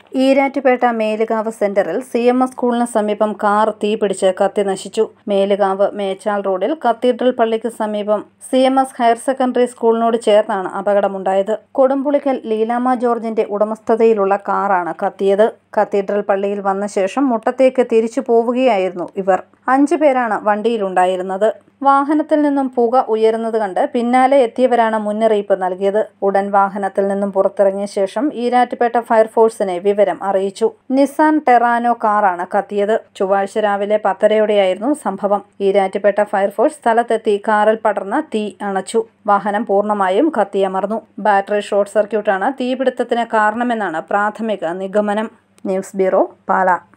ഈരാറ്റുപേട്ട മേലുകാവ് സെന്ററിൽ C M S സ്കൂളിന് സമീപം കാർ തീപിടിച്ച് കത്തി നശിച്ചു മേലുകാവ് മേച്ചാൽ റോഡിൽ കത്തീഡ്രൽ പള്ളിക്ക് സമീപം C M S higher secondary സ്കൂളിനോട് ചേർന്നാണ് അപകടമുണ്ടായത് കൊടുമ്പുളിക്കൽ ലീലാമ്മ ജോർജിന്റെ ഉടമസ്ഥതയിലുള്ള കാറാണ് കത്തിയത് കത്തീഡ്രൽ പള്ളിയിൽ വന്ന ശേഷം മുട്ടത്തേക്ക് തിരിച്ചു പോവുകയായിരുന്നു ഇവർ അഞ്ചു പേരാണ് വണ്ടിയിലുണ്ടായിരുന്നത് വാഹനത്തിൽ നിന്നും പുക ഉയരുന്നത് കണ്ട് പിന്നാലെ എത്തിയവരാണ് മുന്നറിയിപ്പ് നൽകിയത് ഉടൻ വാഹനത്തിൽ നിന്നും പുറത്തിറങ്ങിയ ശേഷം ഈരാറ്റുപേട്ട ഫയർഫോഴ്സിനെ വിവരം അറിയിച്ചു നിസാൻ ടെറാനോ കാറാണ് കത്തിയത് ചൊവ്വാഴ്ച രാവിലെ പത്തരയോടെയായിരുന്നു സംഭവം ഈരാറ്റുപേട്ട ഫയർഫോഴ്സ് സ്ഥലത്തെത്തി കാറിൽ പടർന്ന തീ അണച്ചു വാഹനം പൂർണ്ണമായും കത്തിയമർന്നു ബാറ്ററി ഷോർട്ട് സർക്യൂട്ടാണ് തീപിടുത്തത്തിന് കാരണമെന്നാണ് പ്രാഥമിക നിഗമനം ന്യൂസ് ബ്യൂറോ പാല